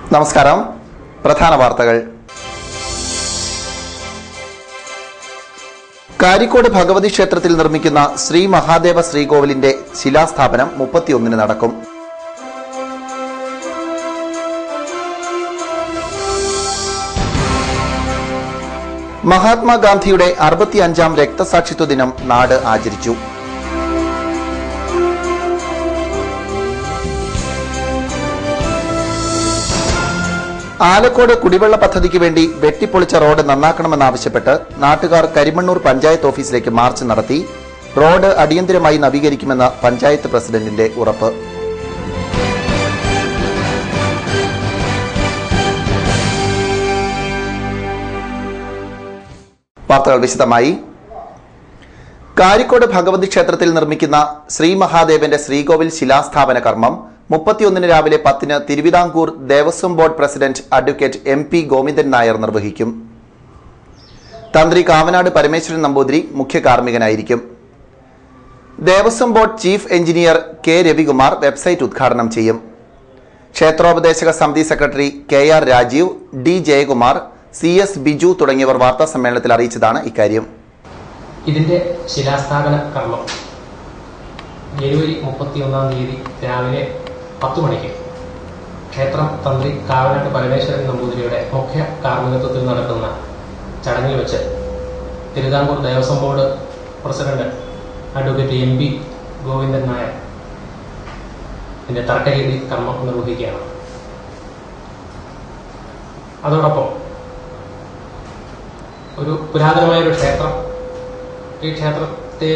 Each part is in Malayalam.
നമസ്കാരം പ്രധാന വാർത്തകൾ കാരിക്കോട് ഭഗവതി ക്ഷേത്രത്തിൽ നിർമ്മിക്കുന്ന ശ്രീ മഹാദേവ ശ്രീകോവിലിന്റെ ശിലാസ്ഥാപനം മുപ്പത്തിയൊന്നിന് നടക്കും മഹാത്മാഗാന്ധിയുടെ അറുപത്തിയഞ്ചാം രക്തസാക്ഷിത്വ ദിനം നാട് ആചരിച്ചു ആലക്കോട് കുടിവെള്ള പദ്ധതിക്ക് വേണ്ടി വെട്ടിപ്പൊളിച്ച റോഡ് നന്നാക്കണമെന്നാവശ്യപ്പെട്ട് നാട്ടുകാർ കരിമണ്ണൂർ പഞ്ചായത്ത് ഓഫീസിലേക്ക് മാർച്ച് നടത്തി റോഡ് അടിയന്തരമായി നവീകരിക്കുമെന്ന് പഞ്ചായത്ത് പ്രസിഡന്റിന്റെ ഉറപ്പ് വാർത്തകൾ വിശദമായി കാരിക്കോട് ഭഗവതി ക്ഷേത്രത്തിൽ നിർമ്മിക്കുന്ന ശ്രീ മഹാദേവന്റെ ശ്രീകോവിൽ ശിലാസ്ഥാപന കർമ്മം മുപ്പത്തിയൊന്നിന് രാവിലെ പത്തിന് Travancore Devaswom board president advocate M P Govindan Nair നിർവഹിക്കും തന്ത്രി കാവനാട് പരമേശ്വരൻ നമ്പൂതിരി മുഖ്യ കാർമ്മികനായിരിക്കും Devaswom board chief engineer K Ravikumar website ഉദ്ഘാടനം ചെയ്യും ക്ഷേത്രോപദേശക സമിതി secretary K R Rajeev D Jayakumar C S Biju തുടങ്ങിയവർ വാർത്താ സമ്മേളനത്തിൽ അറിയിച്ചതാണ് ഇക്കാര്യം ഇതിന്റെ ശിലാസ്ഥാപന കർമ്മം ജനുവരി മുപ്പത്തിയൊന്നാം തീയതി രാവിലെ പത്തു മണിക്ക് ക്ഷേത്രം തന്ത്രി കാവനാട്ട് പരമേശ്വരൻ നമ്പൂതിരിയുടെ മുഖ്യ കാർമ്മികത്വത്തിൽ നടക്കുന്ന ചടങ്ങിൽ വെച്ച് Travancore Devaswom board president advocate M P Govindan Nair ഇതിന്റെ തർക്കരീതി കർമ്മം നിർവഹിക്കുകയാണ് അതോടൊപ്പം ഒരു പുരാതനമായ ഒരു ക്ഷേത്രം ഈ ക്ഷേത്രത്തെ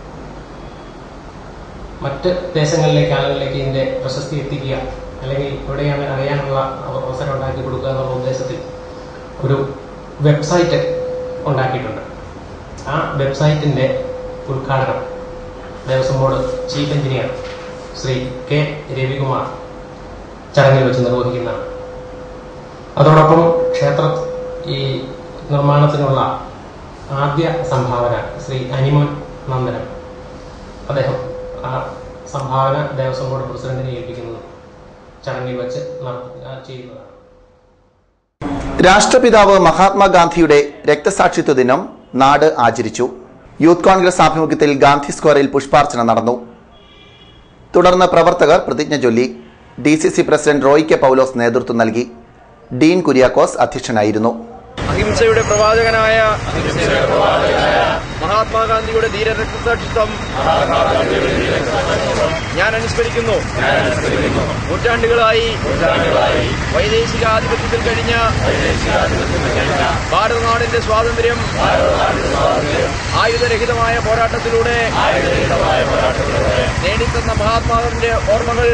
മറ്റ് ദേശങ്ങളിലേക്ക് ആളുകളിലേക്ക് ഇതിന്റെ പ്രശസ്തി എത്തിക്കുക അല്ലെങ്കിൽ എവിടെയാണ് അറിയാനുള്ള അവസരം ഉണ്ടാക്കി കൊടുക്കുക എന്നുള്ള ഉദ്ദേശത്തിൽ ഒരു വെബ്സൈറ്റ് ഉണ്ടാക്കിയിട്ടുണ്ട് ആ വെബ്സൈറ്റിന്റെ ഉദ്ഘാടനം Devaswom board chief engineer Shri K Ravikumar ചടങ്ങിൽ വെച്ച് നിർവഹിക്കുന്നതാണ് അതോടൊപ്പം ക്ഷേത്ര ഈ നിർമ്മാണത്തിനുള്ള ആദ്യ സംഭാവന ശ്രീ അനിമോൻ നന്ദനം അദ്ദേഹം ആ സംഭാവന ദേവസ്വം ബോർഡ് പ്രസിഡന്റിനെ ഏൽപ്പിക്കുന്നത് ചടങ്ങിൽ വെച്ച് നട- ആ, ചെയ്യുന്നതാണ് രാഷ്ട്രപിതാവ് മഹാത്മാഗാന്ധിയുടെ രക്തസാക്ഷിത്വ ദിനം നാട് ആചരിച്ചു യൂത്ത് കോൺഗ്രസ് ആഭിമുഖ്യത്തിൽ ഗാന്ധി സ്ക്വയറിൽ പുഷ്പാർച്ചന നടന്നു തുടർന്ന് പ്രവർത്തകർ പ്രതിജ്ഞ ചൊല്ലി D C C president Roy K Paulose നേതൃത്വം നൽകി ഡീൻ കുര്യാക്കോസ് അധ്യക്ഷനായിരുന്നു അഹിംസയുടെ പ്രവാചകനായ മഹാത്മാഗാന്ധിയുടെ ധീരരക്തസാക്ഷിത്വം ഞാൻ അനുസ്മരിക്കുന്നു നൂറ്റാണ്ടുകളായി വൈദേശിക ആധിപത്യത്തിൽ കഴിഞ്ഞ ഭാരതനാടിന്റെ സ്വാതന്ത്ര്യം ആയുധരഹിതമായ പോരാട്ടത്തിലൂടെ നേടിത്തന്ന മഹാത്മാവിന്റെ ഓർമ്മകൾ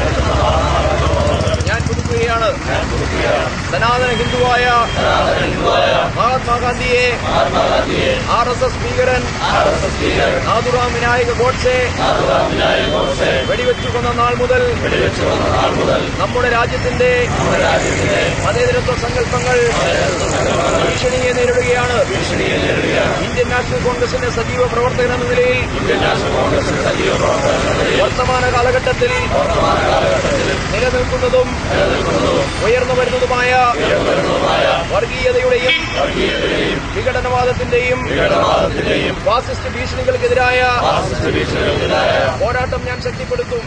ഞാൻ പുതുക്കുകയാണ് സനാതന ഹിന്ദുവായ മഹാത്മാഗാന്ധിയെ ആർ എസ് എസ് ഭീകരൻ നാഥുറാം വിനായക ഗോഡ്സെ വെടിവെച്ചു കൊന്ന നാൾ മുതൽ നമ്മുടെ രാജ്യത്തിന്റെ മതേതരത്വ സങ്കല്പങ്ങൾ ഭീഷണിയെ നേരിടുകയാണ് ഇന്ത്യൻ നാഷണൽ കോൺഗ്രസിന്റെ സജീവ പ്രവർത്തകൻ എന്ന നിലയിൽ വർത്തമാന കാലഘട്ടത്തിൽ നിലനിൽക്കുന്നതും ഉയർന്നു വരുന്നതുമായ വർഗീയതയുടെയും വിഘടനവാദത്തിന്റെയും ഫാസിസ്റ്റ് ഭീഷണികൾക്കെതിരായ പോരാട്ടം ഞാൻ ശക്തിപ്പെടുത്തും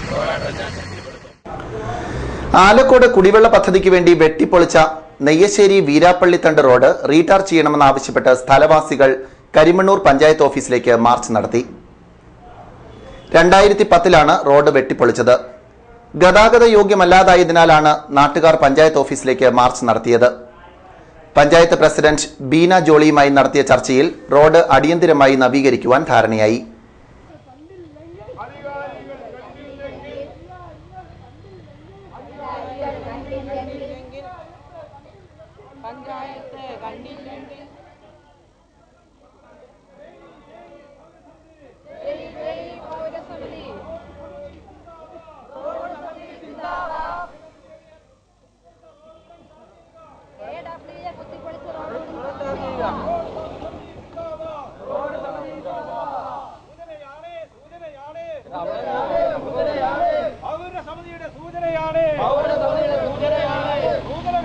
ആലക്കോട് കുടിവെള്ള പദ്ധതിക്ക് വേണ്ടി വെട്ടിപ്പൊളിച്ച നെയ്യശ്ശേരി വീരാപ്പള്ളിത്തണ്ട് റോഡ് റീടാർ ചെയ്യണമെന്നാവശ്യപ്പെട്ട് സ്ഥലവാസികൾ കരിമണ്ണൂർ പഞ്ചായത്ത് ഓഫീസിലേക്ക് മാർച്ച് നടത്തി രണ്ടായിരത്തി പത്തിലാണ് റോഡ് വെട്ടിപ്പൊളിച്ചത് ഗതാഗത യോഗ്യമല്ലാതായതിനാലാണ് നാട്ടുകാർ പഞ്ചായത്ത് ഓഫീസിലേക്ക് മാർച്ച് നടത്തിയത് പഞ്ചായത്ത് പ്രസിഡന്റ് ബീന ജോളിയുമായി നടത്തിയ ചർച്ചയിൽ റോഡ് അടിയന്തിരമായി നവീകരിക്കുവാൻ ധാരണയായി പഞ്ചായത്ത് കണ്ടില്ലെങ്കിൽ പൗരസമിതി കുത്തിപ്പൊളിച്ച് പൗരസമിതിയുടെ സൂചനയാണ് പൗരസമിതിയുടെ സൂചനയാണ് നൂതന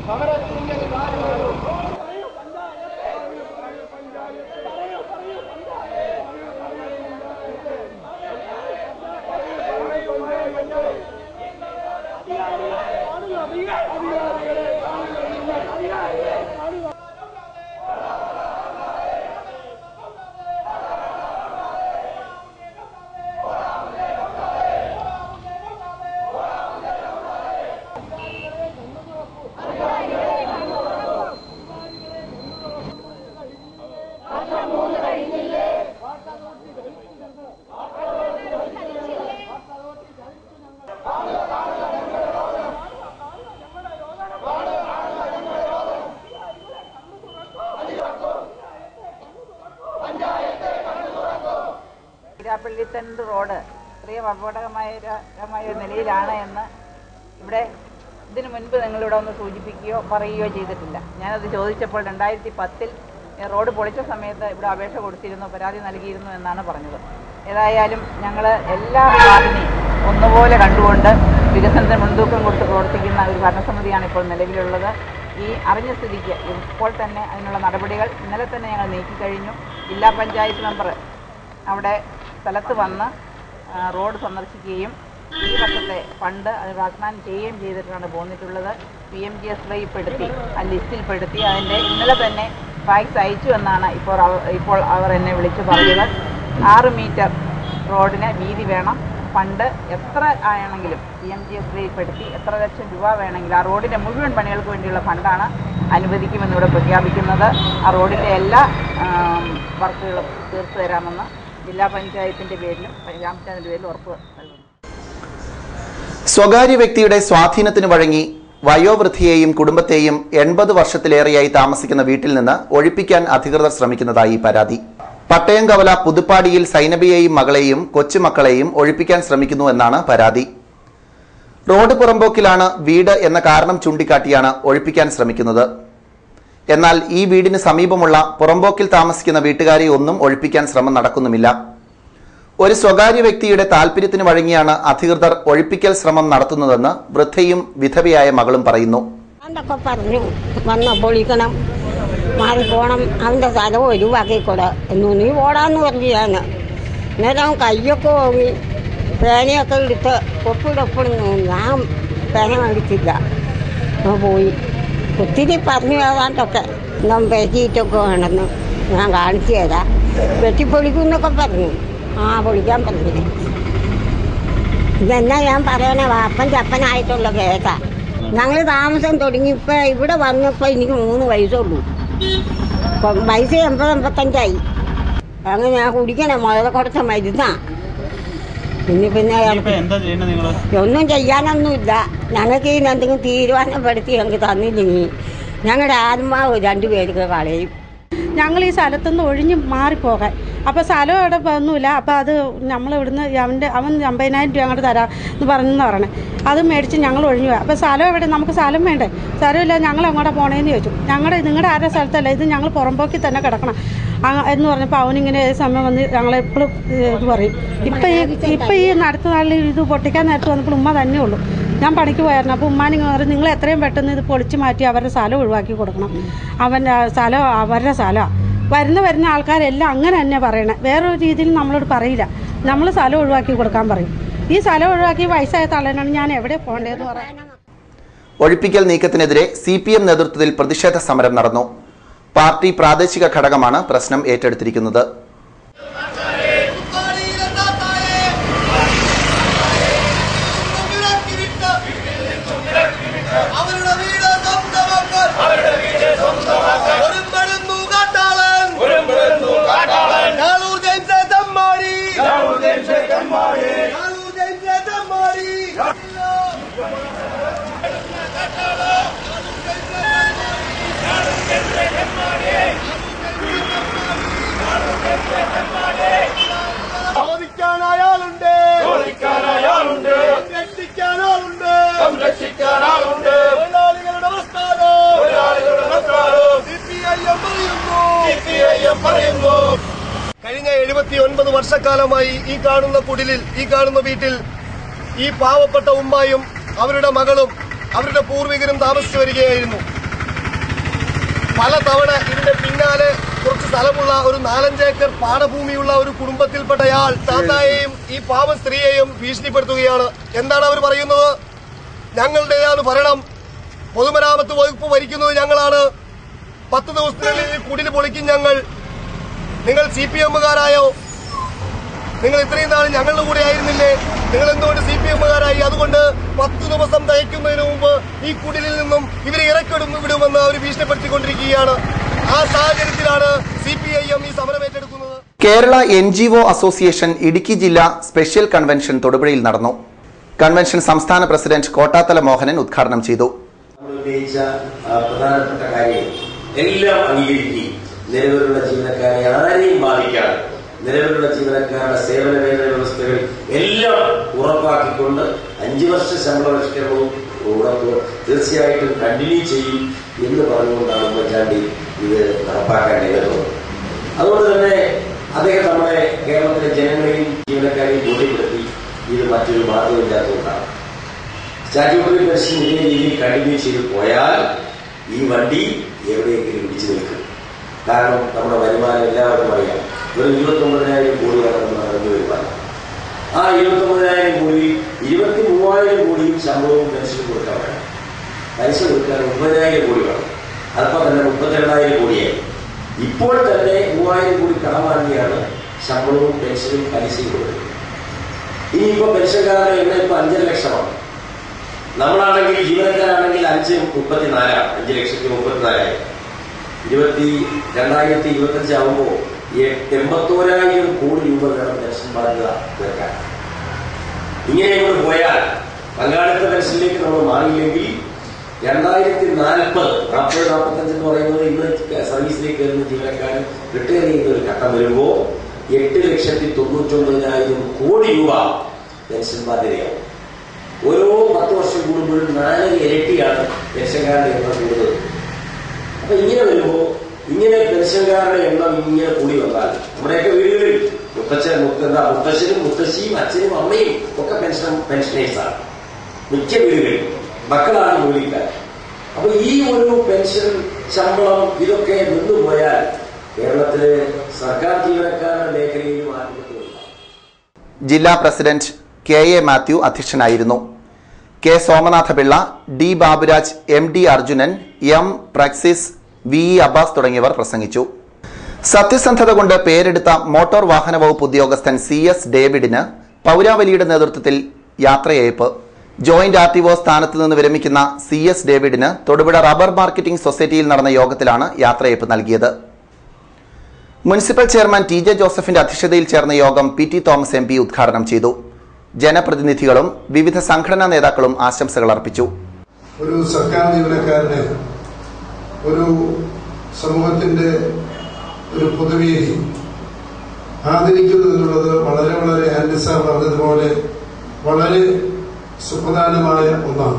ഇരാപ്പള്ളിത്തണ്ട് റോഡ് ഇത്രയും അപകടകരമായ മായ നിലയിലാണ് എന്ന് ഇവിടെ ഇതിനു മുൻപ് നിങ്ങളിവിടെ ഒന്ന് സൂചിപ്പിക്കുകയോ പറയുകയോ ചെയ്തിട്ടില്ല ഞാനത് ചോദിച്ചപ്പോൾ രണ്ടായിരത്തി പത്തിൽ റോഡ് പൊളിച്ച സമയത്ത് ഇവിടെ അപേക്ഷ കൊടുത്തിരുന്നു പരാതി നൽകിയിരുന്നു എന്നാണ് പറഞ്ഞത് ഏതായാലും ഞങ്ങൾ എല്ലാ വാർഡിനെയും ഒന്നുപോലെ കണ്ടുകൊണ്ട് വികസനത്തിന് മുൻതൂക്കം കൊടുത്ത് പ്രവർത്തിക്കുന്ന ഒരു ഭരണസമിതിയാണ് ഇപ്പോൾ നിലവിലുള്ളത് ഈ അറിഞ്ഞ സ്ഥിതിക്ക് ഇപ്പോൾ തന്നെ അതിനുള്ള നടപടികൾ ഇന്നലെ തന്നെ ഞങ്ങൾ നീക്കിക്കഴിഞ്ഞു ജില്ലാ പഞ്ചായത്ത് മെമ്പർ അവിടെ സ്ഥലത്ത് വന്ന് ആ, റോഡ് സന്ദർശിക്കുകയും ഈ വർഷത്തെ ഫണ്ട് അത് വാഗ്ദാനം ചെയ്യുകയും ചെയ്തിട്ടാണ് പോന്നിട്ടുള്ളത് P M G S Y പെടുത്തി ആ ലിസ്റ്റിൽ പെടുത്തി അതിൻ്റെ ഇന്നലെ തന്നെ ഫാക്സ് അയച്ചു എന്നാണ് ഇപ്പോൾ അവ- ഇപ്പോൾ അവർ എന്നെ വിളിച്ചു പറഞ്ഞത് ആറ് മീറ്റർ റോഡിന് വീതി വേണം ഫണ്ട് എത്ര ആണെങ്കിലും P M G S Y പെടുത്തി എത്ര ലക്ഷം രൂപ വേണമെങ്കിലും ആ റോഡിൻ്റെ മുഴുവൻ പണികൾക്ക് വേണ്ടിയുള്ള ഫണ്ടാണ് അനുവദിക്കുമെന്നിവിടെ പ്രഖ്യാപിക്കുന്നത് ആ റോഡിൻ്റെ എല്ലാ ആം, വർക്കുകളും തീർത്തു തരാമെന്ന് ജില്ലാ പഞ്ചായത്തിൻ്റെ പേരിലും ഗ്രാമപഞ്ചായത്തിൻ്റെ പേരിലും ഉറപ്പ് നൽകുന്നു സ്വകാര്യ വ്യക്തിയുടെ സ്വാധീനത്തിന് വഴങ്ങി വയോവൃദ്ധിയെയും കുടുംബത്തെയും എൺപത് വർഷത്തിലേറെയായി താമസിക്കുന്ന വീട്ടിൽ നിന്ന് ഒഴിപ്പിക്കാൻ അധികൃതർ ശ്രമിക്കുന്നതായി പരാതി പട്ടയംകവല പുതുപ്പാടിയിൽ സൈനബിയെയും മകളെയും കൊച്ചുമക്കളെയും ഒഴിപ്പിക്കാൻ ശ്രമിക്കുന്നു എന്നാണ് പരാതി റോഡ് പുറമ്പോക്കിലാണ് വീട് എന്ന കാരണം ചൂണ്ടിക്കാട്ടിയാണ് ഒഴിപ്പിക്കാൻ ശ്രമിക്കുന്നത് എന്നാൽ ഈ വീടിന് സമീപമുള്ള പുറമ്പോക്കിൽ താമസിക്കുന്ന വീട്ടുകാരെ ഒന്നും ഒഴിപ്പിക്കാൻ ശ്രമം നടക്കുന്നുമില്ല ഒരു സ്വകാര്യ വ്യക്തിയുടെ താൽപര്യത്തിന് വഴങ്ങിയാണ് അധികൃതർ ഒഴിപ്പിക്കൽ ശ്രമം നടത്തുന്നതെന്ന് വൃദ്ധയും വിധവയായ മകളും പറയുന്നു അതൊക്കെ പറഞ്ഞു വന്ന പൊളിക്കണം മാറിപ്പോണം അവൻ്റെ സ്ഥലം ഒഴിവാക്കിക്കൂടെ എന്നു നീ ഓടാന്ന് പറഞ്ഞു ഞാൻ അന്നേരം അവൻ കയ്യൊക്കെ ഓങ്ങി പേനയൊക്കെ എടുത്ത് ഒപ്പിടൊപ്പിടുന്നു ഞാൻ പേന മേടിച്ചില്ല അവൻ പോയി ഒത്തിരി പറഞ്ഞു ഏതാണ്ടൊക്കെ നാം പെറ്റിയിട്ടൊക്കെ വേണമെന്ന് ഞാൻ കാണിച്ചു തരാം വെട്ടിപ്പൊളിക്കുമെന്നൊക്കെ പറഞ്ഞു ആ പൊളിക്കാൻ പറഞ്ഞു ഇതെന്നാ ഞാൻ പറയണ വാപ്പൻ ചപ്പനായിട്ടുള്ള കേസാ ഞങ്ങൾ താമസം തുടങ്ങി ഇപ്പൊ ഇവിടെ വന്നപ്പോ എനിക്ക് മൂന്ന് വയസ്സുള്ളൂ ഇപ്പൊ വയസ്സ് എൺപത് എൺപത്തഞ്ചായി അങ്ങനെ ഞാൻ കുടിക്കണേ മുതല കൊടുത്ത മരുന്നാ പിന്നെ പിന്നെ എന്താ ചെയ്യണ്ടത് നിങ്ങള് ഒന്നും ചെയ്യാനൊന്നുമില്ല ഞങ്ങൾക്ക് ഇതിന് എന്തെങ്കിലും തീരുമാനപ്പെടുത്തി ഞങ്ങൾക്ക് തന്നില്ലെങ്കിൽ ഞങ്ങളുടെ ആത്മാവ് രണ്ടുപേർക്ക് കളയും ഞങ്ങൾ ഈ സ്ഥലത്തുനിന്ന് ഒഴിഞ്ഞ് മാറിപ്പോകാൻ അപ്പോൾ സ്ഥലം അവിടെ ഒന്നുമില്ല അപ്പോൾ അത് നമ്മൾ ഇവിടുന്ന് അവൻ്റെ അവൻ അമ്പതിനായിരം രൂപ അങ്ങോട്ട് തരാം എന്ന് പറഞ്ഞെന്ന് പറയണേ അത് മേടിച്ച് ഞങ്ങൾ ഒഴിഞ്ഞു പോയി അപ്പോൾ സ്ഥലം എവിടെ നമുക്ക് സ്ഥലം വേണ്ടേ സ്ഥലമില്ല ഞങ്ങൾ അങ്ങോട്ടാ പോണേന്ന് ചോദിച്ചു ഞങ്ങളുടെ നിങ്ങളുടെ ആരുടെ സ്ഥലത്തല്ല ഇത് ഞങ്ങൾ പുറമ്പോക്കി തന്നെ കിടക്കണം ആ, എന്ന് പറഞ്ഞപ്പോൾ അവനിങ്ങനെ ഏത് സമയം വന്ന് ഞങ്ങളെപ്പോഴും ഇത് പറയും ഇപ്പം ഈ ഇപ്പം ഈ അടുത്ത നാളിൽ ഇത് പൊട്ടിക്കാൻ നേരത്ത് വന്നപ്പോൾ ഉമ്മ തന്നെ ഉള്ളൂ ഞാൻ പണിക്ക് പോയായിരുന്നു അപ്പോൾ ഉമ്മാനിങ്ങനെ പറയും നിങ്ങൾ എത്രയും പെട്ടെന്ന് ഇത് പൊളിച്ച് മാറ്റി അവരുടെ സ്ഥലം ഒഴിവാക്കി കൊടുക്കണം അവൻ്റെ സ്ഥലം അവരുടെ സ്ഥലമാണ് വരുന്ന വരുന്ന ആൾക്കാരെല്ലാം അങ്ങനെ തന്നെ പറയണേ വേറൊരു രീതിയിൽ നമ്മളോട് പറയില്ല നമ്മൾ സ്ഥലം ഒഴിവാക്കി കൊടുക്കാൻ പറയും ഈ സ്ഥലം ഒഴിവാക്കി വയസ്സായ തള്ളനാണ് ഞാൻ എവിടെ പോകേണ്ടതെന്ന് പറയാൻ ഒഴിപ്പിക്കൽ നീക്കത്തിനെതിരെ സി പി എം നേതൃത്വത്തിൽ പ്രതിഷേധ സമരം നടന്നു പാർട്ടി പ്രാദേശിക ഘടകമാണ് പ്രശ്നം ഏറ്റെടുത്തിരിക്കുന്നത് അവരുടെ വീട് സ്വന്തമാക്കാൻ ഒരുമ്പെടുന്നു കാട്ടാളൻ ഞാളൂർ ജെയിംസ് തമ്മാടി ഞാളൂർ ജെയിംസ് തമ്മാടി ചോദിക്കാൻ അയാളുണ്ട് ചോദിക്കാൻ അയാളുണ്ട് സംരക്ഷിക്കാൻ ആളുണ്ട് സംരക്ഷിക്കാൻ ആളുണ്ട് തൊഴിലാളികളുടെ പ്രസ്ഥാനം തൊഴിലാളികളുടെ പ്രസ്ഥാനം സിപിഐഎം പറയുന്നു സിപിഐഎം പറയുന്നു കഴിഞ്ഞ എഴുപത്തി ഒൻപത് വർഷക്കാലമായി ഈ കാണുന്ന കുടിലിൽ ഈ കാണുന്ന വീട്ടിൽ ഈ പാവപ്പെട്ട ഉമ്മായും അവരുടെ മകളും അവരുടെ പൂർവികരും താമസിച്ചു വരികയായിരുന്നു പലതവണ ഇതിന്റെ പിന്നാലെ കുറച്ച് സ്ഥലമുള്ള ഒരു നാലഞ്ച് ഏക്കർ പാടഭൂമിയുള്ള ഒരു കുടുംബത്തിൽപ്പെട്ടയാൾ താത്തായെയും ഈ പാവ സ്ത്രീയെയും ഭീഷണിപ്പെടുത്തുകയാണ് എന്താണ് അവർ പറയുന്നത് ഞങ്ങളുടേതാണ് ഭരണം പൊതുമരാമത്ത് വകുപ്പ് ഭരിക്കുന്നത് ഞങ്ങളാണ് പത്ത് ദിവസത്തിനുള്ളിൽ ഈ കുടിൽ പൊളിക്കും ഞങ്ങൾ നിങ്ങൾ സി പി എമ്മുകാരായോ നിങ്ങൾ ഇത്രയും നാൾ ഞങ്ങളുടെ കൂടെ ആയിരുന്നില്ലേ നിങ്ങൾ എന്തുകൊണ്ട് സി പി എമ്മുകാരായി അതുകൊണ്ട് പത്ത് ദിവസം തയ്ക്കുന്നതിന് മുമ്പ് ഈ കുടിലിൽ നിന്നും ഇവരെ ഇറക്കിടും വിടുമെന്ന് അവർ ഭീഷണിപ്പെടുത്തിക്കൊണ്ടിരിക്കുകയാണ് ആ സാഹചര്യത്തിലാണ് സി പി ഐ എം ഈ സമരം ഏറ്റെടുക്കുന്നത് Kerala N G O association Idukki ജില്ലാ സ്പെഷ്യൽ കൺവെൻഷൻ തൊടുപുഴയിൽ നടന്നു കൺവെൻഷൻ സംസ്ഥാന പ്രസിഡന്റ് കോട്ടാത്തല മോഹനൻ ഉദ്ഘാടനം ചെയ്തു നമ്മൾ ഉന്നയിച്ച ആ, പ്രധാനപ്പെട്ട കാര്യം എല്ലാം അംഗീകരിക്കുകയും നിലവിലുള്ള ജീവനക്കാരെ ആരെയും ബാധിക്കാതെ നിലവിലുള്ള ജീവനക്കാരുടെ സേവന വേതന വ്യവസ്ഥകൾ എല്ലാം ഉറപ്പാക്കിക്കൊണ്ട് അഞ്ചു വർഷ ശമ്പള പരിഷ്കരണവും ഉറപ്പ് തീർച്ചയായിട്ടും കണ്ടിന്യൂ ചെയ്യും എന്ന് പറഞ്ഞുകൊണ്ടാണ് ഉമ്മൻചാണ്ടി ഇത് നടപ്പാക്കേണ്ടത് അതുകൊണ്ട് തന്നെ അദ്ദേഹം നമ്മുടെ കേരളത്തിലെ ജനങ്ങളെയും ജീവനക്കാരെയും ബോധ്യപ്പെടുത്തി ഇത് മറ്റൊരു മാർഗമില്ലാത്തതുകൊണ്ടാണ് സ്റ്റാറ്റ്യൂട്ടറി പെൻഷൻ ഇതേ രീതിയിൽ കണ്ടിന്യൂ ചെയ്ത് പോയാൽ ഈ വണ്ടി എവിടെയെങ്കിലും ഇടിച്ചു നിൽക്കും കാരണം നമ്മുടെ വരുമാനം എല്ലാവർക്കും അറിയാം ഒരു ഇരുപത്തൊമ്പതിനായിരം കോടിയാണ് നമ്മൾ അറിഞ്ഞു വരുമാനം ആ ഇരുപത്തൊമ്പതിനായിരം കോടി ഇരുപത്തി മൂവായിരം കോടിയും ശമ്പളവും പെൻഷനും കൊടുക്കാൻ വേണം പൈസ കൊടുക്കാൻ മുപ്പതിനായിരം കോടി വേണം അതപ്പോൾ തന്നെ മുപ്പത്തിരണ്ടായിരം കോടിയായി ഇപ്പോൾ തന്നെ മൂവായിരം കോടി കടം വാങ്ങിയാണ് ശമ്പളവും പെൻഷനും പലിശയും കൊടുക്കുന്നത് ഇനിയിപ്പോ പെൻഷൻകാരുടെ എണ്ണം ഇപ്പൊ അഞ്ചര ലക്ഷമാണ് നമ്മളാണെങ്കിൽ ജീവനക്കാരാണെങ്കിൽ അഞ്ച് മുപ്പത്തിനാലാണ് അഞ്ച് ലക്ഷത്തി മുപ്പത്തിനാലായിരം ഇരുപത്തി രണ്ടായിരത്തി ഇരുപത്തഞ്ച് ആവുമ്പോൾ എൺപത്തോരായിരം കോടി രൂപ വേണം പെൻഷൻ ബാധ്യത തീർക്കാൻ ഇങ്ങനെ ഇങ്ങോട്ട് പോയാൽ പങ്കാളിത്ത പെൻഷനിലേക്ക് നമ്മൾ മാറിയില്ലെങ്കിൽ രണ്ടായിരത്തി നാൽപ്പത് നാൽപ്പത് നാൽപ്പത്തഞ്ച് എന്ന് പറയുന്നത് ഇന്ന് സർവീസിലേക്ക് വരുന്ന ജീവനക്കാരൻ റിട്ടയർ ചെയ്യുന്ന ഒരു ഘട്ടം വരുമ്പോൾ എട്ട് ലക്ഷത്തി തൊണ്ണൂറ്റൊമ്പതിനായിരം കോടി രൂപ പെൻഷൻ ബാധ്യതയാവും ഓരോ പത്ത് വർഷം കൂടുമ്പോഴും നാല് ഇരട്ടിയാണ് പെൻഷൻകാരുടെ എണ്ണം കൂടുന്നത് അപ്പൊ ഇങ്ങനെ വരുമ്പോ ഇങ്ങനെ പെൻഷൻകാരുടെ എണ്ണം ഇങ്ങനെ കൂടി വന്നാൽ നമ്മുടെയൊക്കെ വീടുകളിൽ മുത്തച്ഛൻ മുത്ത എന്താ മുത്തശ്ശനും മുത്തശ്ശിയും അച്ഛനും അമ്മയും ഒക്കെ പെൻഷൻ പെൻഷനേഴ്സാണ് മിക്ക വീടുകളിൽ മക്കളാണ് ജോലിക്കാർ അപ്പൊ ഈ ഒരു പെൻഷൻ ശമ്പളം ഇതൊക്കെ നിന്നുപോയാൽ കേരളത്തിലെ സർക്കാർ ജീവനക്കാരുടെ മേഖലയിലും ആത്മഹത്യകളുണ്ടാവും ജില്ലാ പ്രസിഡന്റ് കെ എ മാത്യു അധ്യക്ഷനായിരുന്നു K Somanathapillai D Baburaj M D Arjunan M Praxis V E Abbas തുടങ്ങിയവർ പ്രസംഗിച്ചു സത്യസന്ധത കൊണ്ട് പേരെടുത്ത മോട്ടോർ വാഹന വകുപ്പ് ഉദ്യോഗസ്ഥൻ സി എസ് ഡേവിഡിന് പൗരാവലിയുടെ നേതൃത്വത്തിൽ യാത്രയയപ്പ് ജോയിന്റ് ആർ ടി ഒ സ്ഥാനത്ത് നിന്ന് വിരമിക്കുന്ന സി എസ് ഡേവിഡിന് തൊടുപുഴ റബ്ബർ മാർക്കറ്റിംഗ് സൊസൈറ്റിയിൽ നടന്ന യോഗത്തിലാണ് യാത്രയയപ്പ് നൽകിയത് മുനിസിപ്പൽ ചെയർമാൻ ടി ജെ ജോസഫിന്റെ അധ്യക്ഷതയിൽ ചേർന്ന യോഗം P T Thomas M P ഉദ്ഘാടനം ചെയ്തു ജനപ്രതിനിധികളും വിവിധ സംഘടനാ നേതാക്കളും ആശംസകൾ അർപ്പിച്ചു ഒരു സർക്കാർ ജീവനക്കാരനെ ഒരു സമൂഹത്തിന്റെ ഒരു പൊതുവേദി ആദരിക്കുന്നു എന്നുള്ളത് വളരെ വളരെ ആൻഡിസ പറഞ്ഞതുപോലെ വളരെ സുപ്രധാനമായ ഒന്നാണ്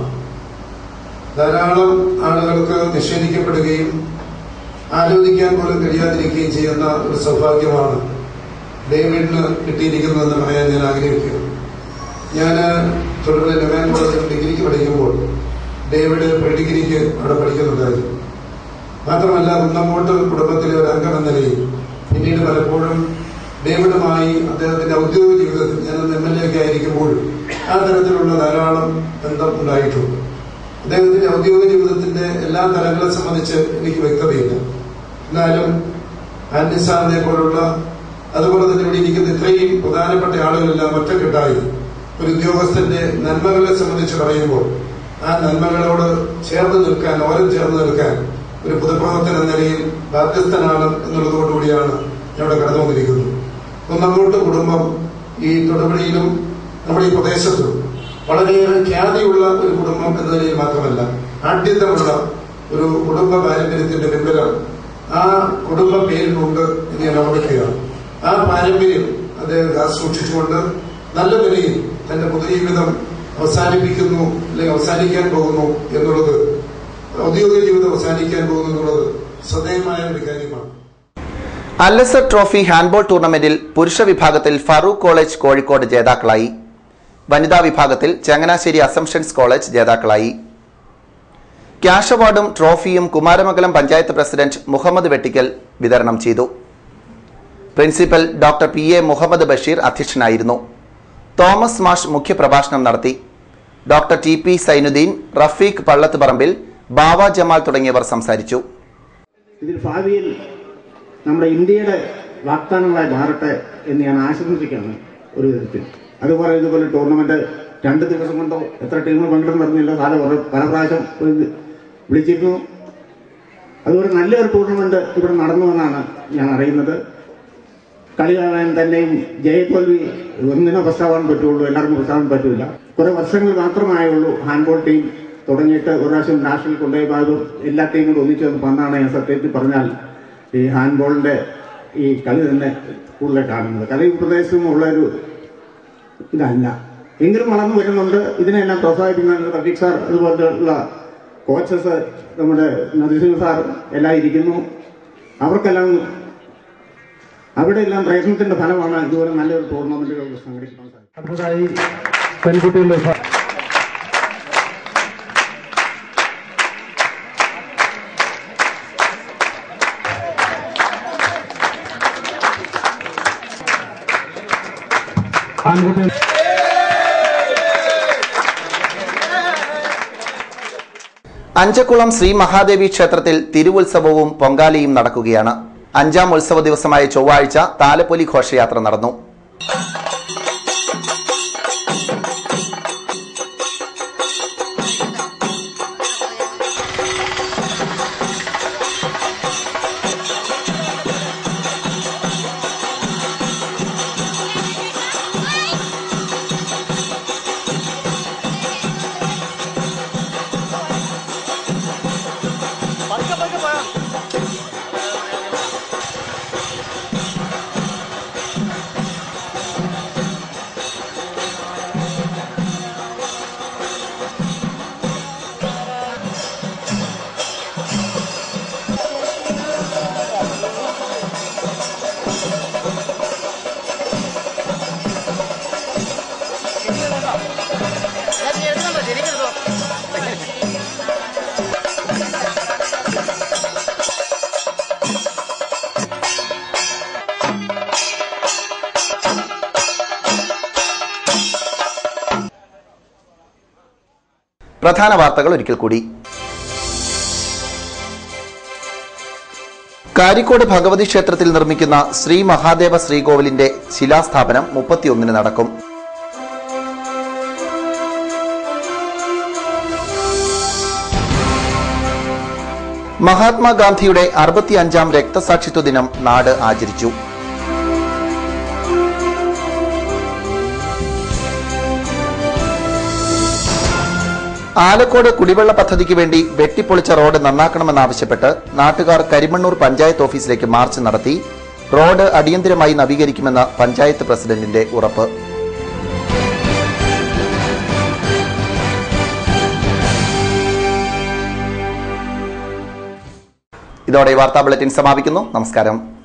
ധാരാളം ആളുകൾക്ക് നിഷേധിക്കപ്പെടുകയും ആലോചിക്കാൻ പോലും കഴിയാതിരിക്കുകയും ചെയ്യുന്ന ഒരു സൗഭാഗ്യമാണ് ഡേവിഡിന് കിട്ടിയിരിക്കുന്നതെന്ന് പറയാൻ ഞാൻ ആഗ്രഹിക്കുന്നു ഞാൻ തൊടുപുഴ ലെവൻ കോളേജിൽ ഡിഗ്രിക്ക് പഠിക്കുമ്പോൾ ഡേവിഡ് ഡിഗ്രിക്ക് അവിടെ പഠിക്കുന്നുണ്ടായിരുന്നു മാത്രമല്ല കുന്നമ്പോട്ട് കുടുംബത്തിലെ ഒരു അംഗം എന്ന നിലയിൽ പിന്നീട് പലപ്പോഴും ഡേവിഡുമായി അദ്ദേഹത്തിന്റെ ഔദ്യോഗിക ജീവിതത്തിൽ ഞാൻ എം എൽ എ ഒക്കെ ആയിരിക്കുമ്പോൾ ആ തരത്തിലുള്ള ധാരാളം ബന്ധം ഉണ്ടായിട്ടുണ്ട് അദ്ദേഹത്തിന്റെ ഔദ്യോഗിക ജീവിതത്തിന്റെ എല്ലാ തലങ്ങളെ സംബന്ധിച്ച് എനിക്ക് വ്യക്തതയില്ല എന്നാലും ആന്റി സാറിനെ പോലുള്ള അതുപോലെ തന്നെ ഇവിടെ ഇരിക്കുന്ന ഇത്രയും പ്രധാനപ്പെട്ട ആളുകളെല്ലാം ഒറ്റക്കെട്ടായി ഒരു ഉദ്യോഗസ്ഥന്റെ നന്മകളെ സംബന്ധിച്ച് പറയുമ്പോൾ ആ നന്മകളോട് ചേർന്ന് നിൽക്കാൻ ഓരം ചേർന്ന് നിൽക്കാൻ ഒരു പൊതുപ്രവർത്തന എന്ന നിലയിൽ ബാധ്യസ്ഥനാണ് എന്നുള്ളതോടുകൂടിയാണ് ഞാൻ ഇവിടെ കടന്നു വന്നിരിക്കുന്നത് കുന്നങ്കോട്ട് കുടുംബം ഈ തൊടുപുഴയിലും നമ്മുടെ ഈ പ്രദേശത്തും വളരെയേറെ ഖ്യാതിയുള്ള ഒരു കുടുംബം എന്ന നിലയിൽ മാത്രമല്ല ആഢ്യത്വമുള്ള ഒരു കുടുംബ പാരമ്പര്യത്തിന്റെ പിൻബലം ആ കുടുംബ പേരിലുണ്ട് എന്ന് ഞാൻ ഓർമ്മിക്കുകയാണ് ആ പാരമ്പര്യം അദ്ദേഹം കാത്തുസൂക്ഷിച്ചുകൊണ്ട് നല്ല നിലയിൽ തന്റെ പൊതുജീവിതം അവസാനിപ്പിക്കുന്നു അല്ലെങ്കിൽ അവസാനിക്കാൻ പോകുന്നു എന്നുള്ളത് ഔദ്യോഗിക ജീവിതം അവസാനിക്കാൻ പോകുന്നു എന്നുള്ളത് ശ്രദ്ധേയമായ ഒരു കാര്യമാണ് അല്ലസർ ട്രോഫി ഹാൻഡ്ബോൾ ടൂർണമെന്റിൽ പുരുഷ വിഭാഗത്തിൽ ഫറൂഖ് കോളേജ് കോഴിക്കോട് ജേതാക്കളായി വനിതാ വിഭാഗത്തിൽ ചങ്ങനാശ്ശേരി അസംഷൻസ് കോളേജ് ജേതാക്കളായി ക്യാഷ് അവാർഡും ട്രോഫിയും കുമാരമംഗലം പഞ്ചായത്ത് പ്രസിഡന്റ് മുഹമ്മദ് വെട്ടിക്കൽ വിതരണം ചെയ്തു principal doctor P A Muhammad Basheer അധ്യക്ഷനായിരുന്നു തോമസ് മാഷ് മുഖ്യപ്രഭാഷണം നടത്തി doctor T P Zainuddin Rafeeq Pallath Parambil Bava Jamal തുടങ്ങിയവർ സംസാരിച്ചു ഇതിൽ ഭാവിയിൽ നമ്മുടെ ഇന്ത്യയുടെ വാഗ്ദാനങ്ങളായി മാറട്ടെ എന്ന് ഞാൻ ആശംസിക്കുകയാണ് ഒരു വിധത്തിൽ അതുപോലെ ഇതുപോലെ ടൂർണമെന്റ് രണ്ട് ദിവസം കൊണ്ടോ എത്ര ടീമുകൾ പങ്കെടുത്ത് നടന്നില്ല പല പല പ്രാവശ്യം ഇത് വിളിച്ചിരുന്നു അതുപോലെ നല്ലൊരു ടൂർണമെന്റ് ഇവിടെ നടന്നുവെന്നാണ് ഞാൻ അറിയുന്നത് കളി കാണാൻ തന്നെയും ജയതോൽവി ഒന്നിനോ പ്രസ്താവാൻ പറ്റുള്ളൂ എല്ലാവർക്കും പ്രസ്താവാൻ പറ്റില്ല കുറെ വർഷങ്ങൾ മാത്രമായുള്ളൂ ഹാൻഡ്ബോൾ ടീം തുടങ്ങിയിട്ട് ഒരു പ്രാവശ്യം നാഷണൽ കൊണ്ടുപോയി ഭാഗം എല്ലാ ടീമും ഒന്നിച്ചു വന്ന് വന്നാണ് ഞാൻ സത്യത്തിൽ പറഞ്ഞാൽ ഈ ഹാൻഡ്ബോളിന്റെ ഈ കളി തന്നെ കൂടുതൽ കാണുന്നത് കളി പ്രദേശം ഉള്ളൊരു ഇതല്ല എങ്കിലും വളർന്നു വരുന്നുണ്ട് ഇതിനെല്ലാം പ്രോത്സാഹിപ്പിക്കുന്ന റഫീഖ് സാർ അതുപോലെയുള്ള കോച്ചസ് നമ്മുടെ നദീസിംഗ് സാർ എല്ലാം ഇരിക്കുന്നു അവർക്കെല്ലാം അവിടെ എല്ലാം പ്രയത്നത്തിന്റെ ഫലമാണ് ഇതുപോലെ നല്ലൊരു ടൂർണമെന്റുകൾ സംഘടിപ്പിക്കാൻ സാധിക്കും അടുത്തതായി പെൺകുട്ടികളുടെ വിഭാ- ആൺകുട്ടികൾ അഞ്ചക്കുളം ശ്രീ മഹാദേവി ക്ഷേത്രത്തിൽ തിരുവുത്സവവും പൊങ്കാലയും നടക്കുകയാണ് അഞ്ചാം ഉത്സവ ദിവസമായ ചൊവ്വാഴ്ച താലപ്പൊലി ഘോഷയാത്ര നടന്നു പ്രധാന വാർത്തകൾ ഒരിക്കൽ കൂടി കാരിക്കോട് ഭഗവതി ക്ഷേത്രത്തിൽ നിർമ്മിക്കുന്ന ശ്രീ മഹാദേവ ശ്രീകോവിലിന്റെ ശിലാസ്ഥാപനം മുപ്പത്തിയൊന്നിന് നടക്കും മഹാത്മാഗാന്ധിയുടെ അറുപത്തിയഞ്ചാം രക്തസാക്ഷിത്വ ദിനം നാട് ആചരിച്ചു ആലക്കോട് കുടിവെള്ള പദ്ധതിക്ക് വേണ്ടി വെട്ടിപ്പൊളിച്ച റോഡ് നന്നാക്കണമെന്നാവശ്യപ്പെട്ട് നാട്ടുകാർ കരിമണ്ണൂർ പഞ്ചായത്ത് ഓഫീസിലേക്ക് മാർച്ച് നടത്തി റോഡ് അടിയന്തരമായി നവീകരിക്കുമെന്ന് പഞ്ചായത്ത് പ്രസിഡന്റിന്റെ ഉറപ്പ് ഇതോടെ ഈ വാർത്താ ബുള്ളറ്റിൻ സമാപിക്കുന്നു നമസ്കാരം